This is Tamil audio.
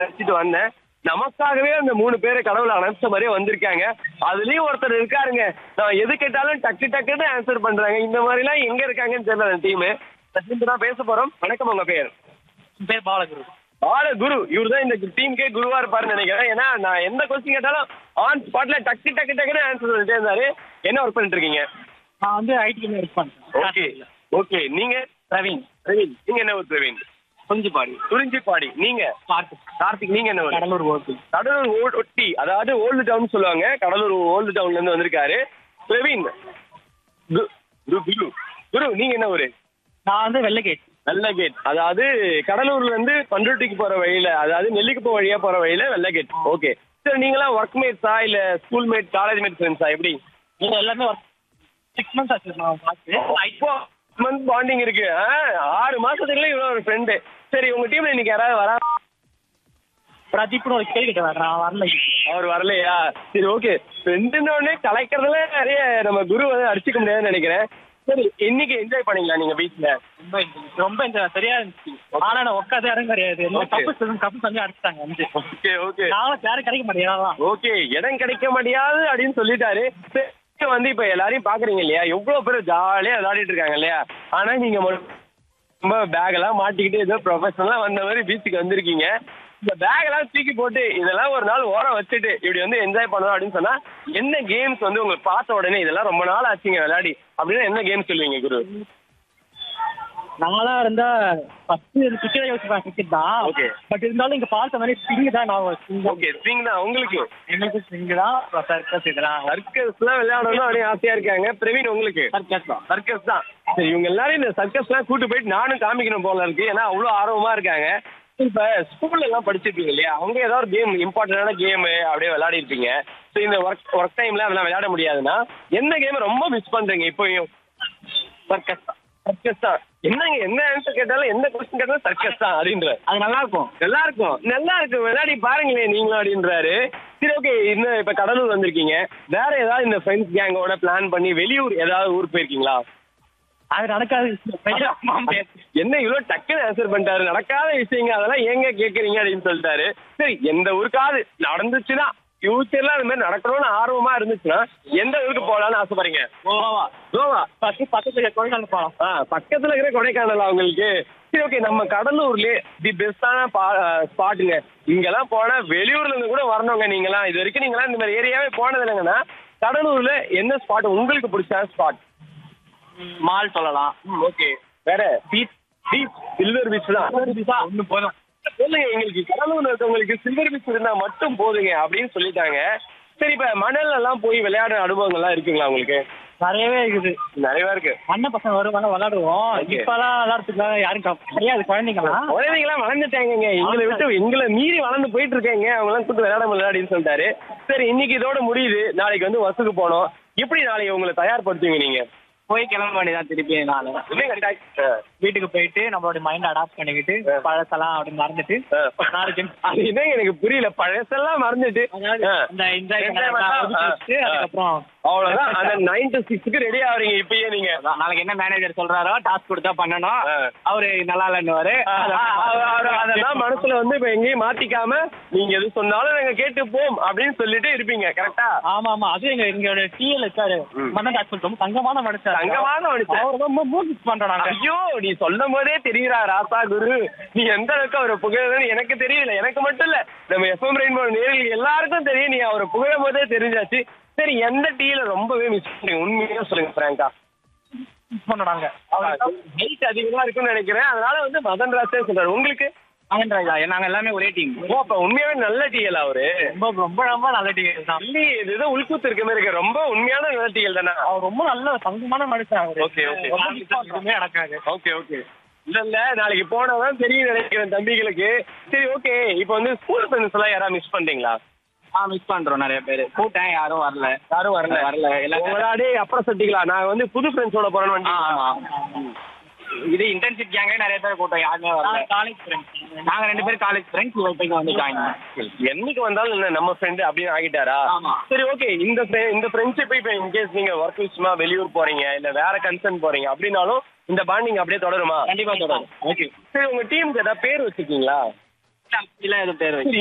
நினைச்சிட்டு வந்தேன் நமக்காகவே அந்த மூணு பேரை கடவுள் அனுப்பிச்ச மாதிரியே வந்திருக்காங்க அதுலயும் ஒருத்தர் இருக்காருங்க நான் எது கேட்டாலும் டக்கு டக்குன்னு ஆன்சர் பண்றாங்க இந்த மாதிரிலாம் எங்க இருக்காங்கன்னு தெரியல அந்த டீம் தான் பேச போறோம் வணக்கம் உங்க பேர் என் பேர் பாலகுரு ஆள குரு இவர் தான் இந்த டீமுக்கே குருவா இருப்பாருன்னு நினைக்கிறேன் ஏன்னா நான் எந்த கொஸ்டின் கேட்டாலும் ஆன் ஸ்பாட்ல டக்கு டக்கு டக்குன்னு ஆன்சர் சொல்லிட்டே இருந்தாரு என்ன ஒர்க் பண்ணிட்டு இருக்கீங்க நான் வந்து ஐடி ஒர்க் ஓகே பண்ணுறேன் ஓகே நீங்க பிரவீன் பிரவீன் நீங்க என்ன ஊர் பிரவீன் கொஞ்சிப்பாடி குறிஞ்சிப்பாடி நீங்க பார்த்து கார்த்திக் நீங்க என்ன ஊர் கடலூர் ஓட்டு கடலூர் ஓல்ட் ஒட்டி அதாவது ஓல்டு டவுன் சொல்லுவாங்க கடலூர் ஓல்டு டவுன்ல இருந்து வந்திருக்காரு பிரவீன் கு- குரு குரு குரு நீங்க என்ன ஊரு நான் வந்து வெள்ளகேட் நல்ல கேட் அதாவது கடலூர்ல இருந்து பண்ருட்டிக்கு போற வழியில அதாவது நெல்லிக்குப்பம் வழியா போற வழியில வெள்ள கேட் ஓகே சார் நீங்களாம் ஒர்க் மேட்ஸா இல்ல ஸ்கூல் மேட் காலேஜ் மேட் ஃப்ரெண்ட்ஸா எப்படி நீங்க எல்லாமே ஒர்க் சிக்ஸ் மந்த்ஸ் ஆச்சு நான் பார்த்து இப்போ மந்த் பாண்டிங் இருக்கு ஆ, ஆறு மாசத்துக்குள்ள இவ்வளவு ஒரு ஃப்ரெண்டு சரி உங்க டீம்ல இன்னைக்கு யாராவது வரா பிரதீப்னு ஒரு கேள்வி கிட்ட நான் வரல அவர் வரலையா சரி ஓகே ஃப்ரெண்டுன்னு உடனே கலைக்கிறதுல நிறைய நம்ம குரு வந்து அடிச்சுக்க முடியாதுன்னு நினைக்கிறேன் சரி இன்னைக்கு என்ஜாய் பண்ணீங்களா நீங்க பீச்ல ரொம்ப enjoy- ரொம்ப enjoy- சரியா இருந்துச்சு ஆனா நான் உட்காந்து இடம் கிடையாது Okay. கப்பு கப்பு செஞ்சு அடிச்சிட்டாங்க வந்து ஓகே ஓகே நாங்களும் யாரும் கிடைக்க மாட்டேங்கிறாங்க ஓகே இடம் கிடைக்க முடியாது அப்படின்னு சொல்லிட்டாரு சரி, வந்து இப்ப எல்லாரையும் பாக்குறீங்க இல்லையா எவ்வளவு பேர் ஜாலியா விளையாடிட்டு இருக்காங்க இல்லையா ஆனா நீங்க மட்டும் ரொம்ப பேக் எல்லாம் மாட்டிக்கிட்டு ஏதோ ப்ரொஃபஷனலா வந்த மாதிரி பீச்சுக்கு வந்திருக்கீங்க இந்த பேக் எல்லாம் தூக்கி போட்டு இதெல்லாம் ஒரு நாள் ஓரம் வச்சுட்டு இப்படி வந்து என்ஜாய் பண்ணணும் அப்படின்னு சொன்னா என்ன கேம்ஸ் வந்து உங்களுக்கு பார்த்த உடனே இதெல்லாம் ரொம்ப நாள் ஆச்சுங்க விளையாடி அப்படின்னா என்ன கேம் சொல்லுவீங்க குரு நாங்களா இருந்தா ஃபர்ஸ்ட் கிரிக்கெட் யோசிப்பேன் கிரிக்கெட் தான் Okay. பட் இருந்தாலும் இங்க பார்த்த மாதிரி ஸ்விங் தான் நான் swing தான். ஓகே ஸ்விங் தான் உங்களுக்கு எங்களுக்கு ஸ்விங் தான் சர்க்கஸ் இதெல்லாம் சர்க்கஸ் எல்லாம் விளையாடணும் அப்படின்னு ஆசையா இருக்காங்க பிரவீன் உங்களுக்கு சர்க்கஸ் தான் சர்க்கஸ் தான் சரி இவங்க எல்லாரும் இந்த சர்க்கஸ்லாம் கூட்டு போயிட்டு நானும் காமிக்கணும் போல இருக்கு ஏன்னா அவ்வளோ ஆர்வமா இருக்காங்க இப்ப ஸ்கூல்ல எல்லாம் படிச்சிருப்பீங்க இல்லையா அவங்க ஏதாவது ஒரு கேம் இம்பார்ட்டன்டான கேம் அப்படியே விளையாடி இருப்பீங்க ஸோ இந்த ஒர்க் ஒர்க் டைம்ல அதெல்லாம் விளையாட முடியாதுன்னா என்ன கேம் ரொம்ப மிஸ் பண்றீங்க இப்போயும் சர்க்கஸ் தான் சர்க்கஸ் தான் என்னங்க என்ன ஆன்சர் கேட்டாலும் எந்த கொஸ்டின் கேட்டாலும் சர்க்கஸ் தான் அப்படின்ற அது நல்லா இருக்கும் நல்லா இருக்கும் நல்லா இருக்கு விளையாடி பாருங்களேன் நீங்களும் அப்படின்றாரு சரி ஓகே இன்னும் இப்ப கடலூர் வந்திருக்கீங்க வேற ஏதாவது இந்த ஃப்ரெண்ட்ஸ் கேங்கோட பிளான் பண்ணி வெளியூர் ஏதாவது ஊர் போயிருக்கீங்களா அது நடக்காது என்ன இவ்வளவு டக்குன்னு ஆன்சர் பண்ணிட்டாரு நடக்காத விஷயங்க அதெல்லாம் ஏங்க கேக்குறீங்க அப்படின்னு சொல்லிட்டாரு சரி எந்த ஊருக்காவது நடந்துச்சுன்னா ஃபியூச்சர்ல அது மாதிரி நடக்கணும்னு ஆர்வமா இருந்துச்சுன்னா எந்த ஊருக்கு போகலாம்னு ஆசைப்படுறீங்க கோவா கோவா ஃபர்ஸ்ட் பக்கத்துல கொடைக்கானல் போகலாம் ஆ பக்கத்துல இருக்கிற கொடைக்கானல் அவங்களுக்கு சரி ஓகே நம்ம கடலூர்லயே தி பெஸ்டான ஸ்பாட்டுங்க இங்கெல்லாம் போனா வெளியூர்ல இருந்து கூட வரணுங்க நீங்களாம் இது வரைக்கும் நீங்களாம் இந்த மாதிரி ஏரியாவே போனது இல்லைங்கன்னா கடலூர்ல என்ன ஸ்பாட் உங்களுக்கு பிடிச்ச ஸ்பாட் மால் சொல்லலாம் ஓகே வேற பீச் பீச் சில்வர் பீச் தான் ஒண்ணு போதும் சொல்லுங்க எங்களுக்கு கடலூர்ல இருக்கவங்களுக்கு சில்வர் பீச் இருந்தா மட்டும் போதுங்க அப்படின்னு சொல்லிட்டாங்க சரி இப்ப மணல்ல எல்லாம் போய் விளையாடுற அனுபவங்கள்லாம் இருக்குங்களா உங்களுக்கு நிறையவே இருக்குது நிறையவா இருக்கு அண்ணன் பசங்க வருவாங்க விளையாடுவோம் Okay. இப்பெல்லாம் விளையாடுறதுக்கு யாரும் க- கிடையாது குழந்தைங்களாம் குழந்தைங்களாம் வளர்ந்துட்டாங்கங்க எங்களை விட்டு எங்களை மீறி வளர்ந்து போயிட்டு இருக்காங்க அவங்களாம் கூட்டு விளையாட விளையாடின்னு சொல்லிட்டாரு சரி இன்னைக்கு இதோட முடியுது நாளைக்கு வந்து வசுக்கு போனோம் எப்படி நாளைக்கு உங்களை தயார்படுத்துவீங்க நீங்க போய் கிளம்ப வேண்டியதான் திருப்பி நாள் இல்லைங்க, ஆ. வீட்டுக்கு போயிட்டு நம்மளோட மைண்ட் அடாப்ட் பண்ணிக்கிட்டு பழசெல்லாம் அப்படி மறந்துட்டு ஆ. நாளைக்கு அது என்னங்க எனக்கு புரியல பழசெல்லாம் மறந்துட்டு அதாவது ஆ. இந்த என்ஜாய் Enjoy பண்ணா, ஆ, ஆ. அதுக்கப்புறம் அவ்வளவுதான் அந்த நைன் டு சிக்ஸ்க்கு ரெடி ஆவறீங்க இப்பயே நீங்க நாளைக்கு என்ன மேனேஜர் சொல்றாரோ டாஸ்க் கொடுத்தா பண்ணணும் ஆ. அவரு நல்லா இல்லைன்னு ஆ, ஆ, அவ- அவ- அதெல்லாம் மனசுல வந்து இப்ப எங்கேயும் மாத்திக்காம நீங்க எது சொன்னாலும் நாங்க கேட்டு போம் அப்படின்னு சொல்லிட்டு இருப்பீங்க கரெக்டா ஆமா ஆமா அது எங்க எங்களோட டிஎல் இருக்காரு ம். மன்னன் டாக்டர் ரொம்ப தங்கமான மனுஷன் தங்கமான மனுஷன். அவர் ரொம்ப மூவிஸ் பண்றோம் நாங்க ஐயோ நீ சொல்லும் போதே தெரியுறா ராசா குரு நீ எந்த அளவுக்கு அவரை புகழன்னு எனக்கு தெரியல எனக்கு மட்டும் இல்ல நம்ம எஃப்எம் ரெயின்போ நேரில் எல்லாருக்கும் தெரியும் நீ அவரை புகழும் போதே தெரிஞ்சாச்சு சரி எந்த டீல ரொம்பவே மிஸ் பண்றீங்க உண்மையா சொல்லுங்க பிராங்கா மிஸ் பண்றோம் நாங்க ஹைட் அதிகமா இருக்குன்னு நினைக்கிறேன் அதனால வந்து மதன் ராஜே சொல்றாரு உங்களுக்கு மகன் ராஜா நாங்க எல்லாமே ஒரே டீம் ஓ அப்ப உண்மையாவே நல்ல டீல் அவரு ரொம்ப ரொம்ப ரொம்ப நல்ல டீம் தான் இல்லையே இது ஏதோ உள்கூத்து இருக்க மாதிரி இருக்கு ரொம்ப உண்மையான நல்ல டீல் தானே அவர் ரொம்ப நல்ல தங்கமான மனுஷன் அவரு Okay, okay. ரொம்ப miss பண்றோம். எதுவுமே நடக்காது ஓகே ஓகே இல்ல இல்ல நாளைக்கு போனாதான் தெரியும் நினைக்கிறேன் தம்பிகளுக்கு சரி ஓகே இப்போ வந்து ஸ்கூல் ஃப்ரெண்ட்ஸ் எல்லாம் யாராவது மிஸ் பண்றீங்களா ஆ மிஸ் பண்றோம் நிறைய பேர் கூட்டம் யாரும் வரல யாரும் வரல வரல எல்லாரும் உங்களாடே அப்புறம் சட்டிக்கலாம் நான் வந்து புது ஃப்ரெண்ட்ஸோட போறேன்னு ஆ, வந்தீங்களா? ஆமா இது இன்டர்ன்ஷிப் கேங்கே நிறைய பேர் கூட்டம் யாருமே வரல காலேஜ் ஃப்ரெண்ட்ஸ் நாங்க ரெண்டு பேரும் காலேஜ் ஃப்ரெண்ட்ஸ் இப்போ வந்து ஜாயின் என்னைக்கு வந்தாலும் என்ன நம்ம ஃப்ரெண்டு அப்படின்னு ஆகிட்டாரா ஆமா. சரி ஓகே இந்த fri- இந்த ஃப்ரெண்ட்ஷிப் இப்போ இன்கேஸ் நீங்க ஒர்க் விஷயமா வெளியூர் போறீங்க இல்ல வேற கன்சர்ன் போறீங்க அப்படின்னாலும் இந்த பாண்டிங் அப்படியே தொடருமா கண்டிப்பா தொடரும் ஓகே சரி உங்க டீமுக்கு ஏதாவது பேர் வச்சிருக்கீங்களா அப்படிலாம் எதுவும் பேர் வைக்கல